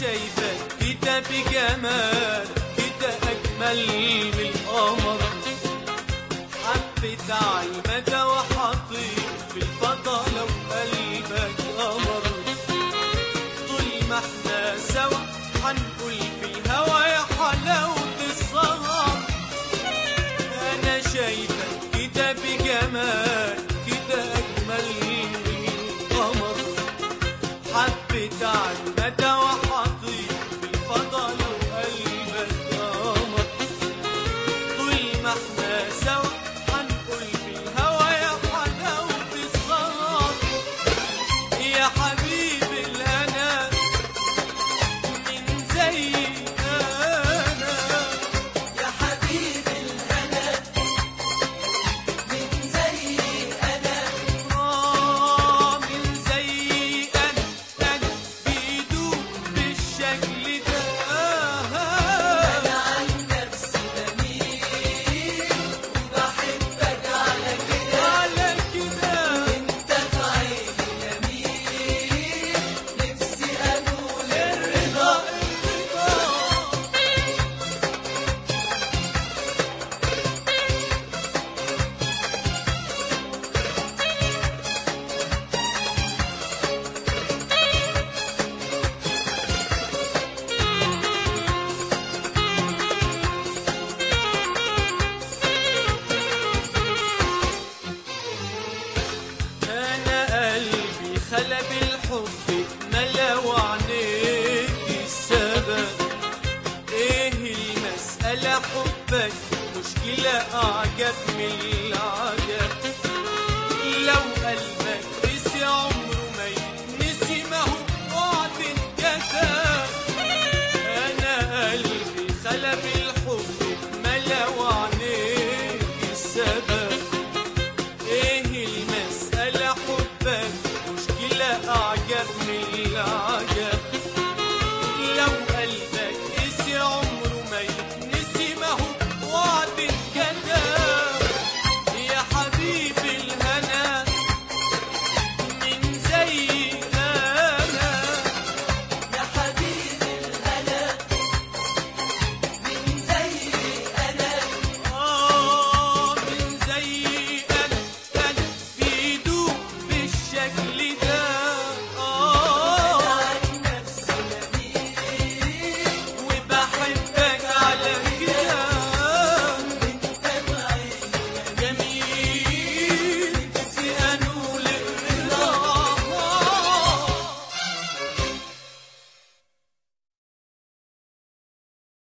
شايفك كده بجمال كده أجمل من القمر حبيت على المدى وحطيت في الفضا لو قلبك قمر طول ما احنا سوا هنقول في الهوا يا حلاوة السهر أنا شايفك كده بجمال كده أجمل من القمر حبيت على المدى وحطيت في الفضا لو قلبك قمر طول ما احنا سوا هنقول في الهوا يا حلاوة السهر يا حبيبي الهنا من زي انا يا حبيبي الهنا من زي انا آه من زي انا انا بيدوب بالشكل ده انا عن نفسي بميل وبحبك على كده على كده انت في عيني جميل نفسي اقول الرضا انا قلبي خلى بالحب ملا وعينيك السبب ايه المسألة حبك مشكلة اعجب من